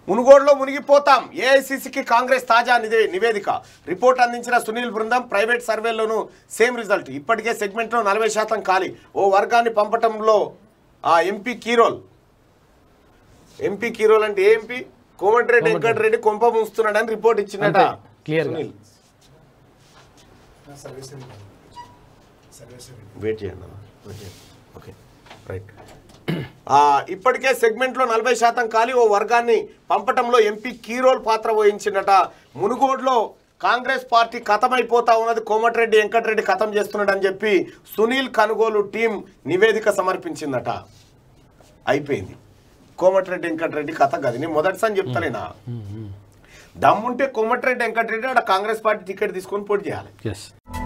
మునుగోడులో మునిగిపోతాం ఏఐసిసికి కాంగ్రెస్ తాజా నివే- నివేదిక రిపోర్ట్ అందించిన సునీల్ బృందం ప్రైవేట్ సర్వేలోనూ సేమ్ రిజల్ట్ ఇప్పటికే సెగ్మెంట్లో నలభై శాతం ఖాళీ ఓ వర్గాన్ని పంపటంలో ఆ ఎంపీ కీరోల్ ఎంపీ కీరోల్ అంటే ఏ ఎంపీ కోమటిరెడ్డి వెంకటరెడ్డి కొంప ముంచుతున్నాడని రిపోర్ట్ ఇచ్చినట అంతే, clear గా. సునీల్ సర్వీస్ సర్వీస్ వెయిట్ చేయండి అన్న. వెయిట్ చేయండి. ఓకే రైట్ ఆ, ఇప్పటికే సెగ్మెంట్లో నలభై శాతం ఖాళీ ఓ వర్గాన్ని పంపటంలో ఎంపీ కీరోల్ పాత్ర వహించిందట మునుగోడులో కాంగ్రెస్ పార్టీ కథమైపోతా ఉన్నది కోమటిరెడ్డి వెంకటరెడ్డి కథం చేస్తున్నాడని చెప్పి సునీల్ కనుగోలు టీం నివేదిక సమర్పించిందట అయిపోయింది కోమటిరెడ్డి వెంకటరెడ్డి కథ కాదు నేను మొదటిసారి చెప్తలేనా దమ్ముంటే కోమటిరెడ్డి వెంకటరెడ్డి ఆడ కాంగ్రెస్ పార్టీ టికెట్ తీసుకొని పోటీ చేయాలి ఎస్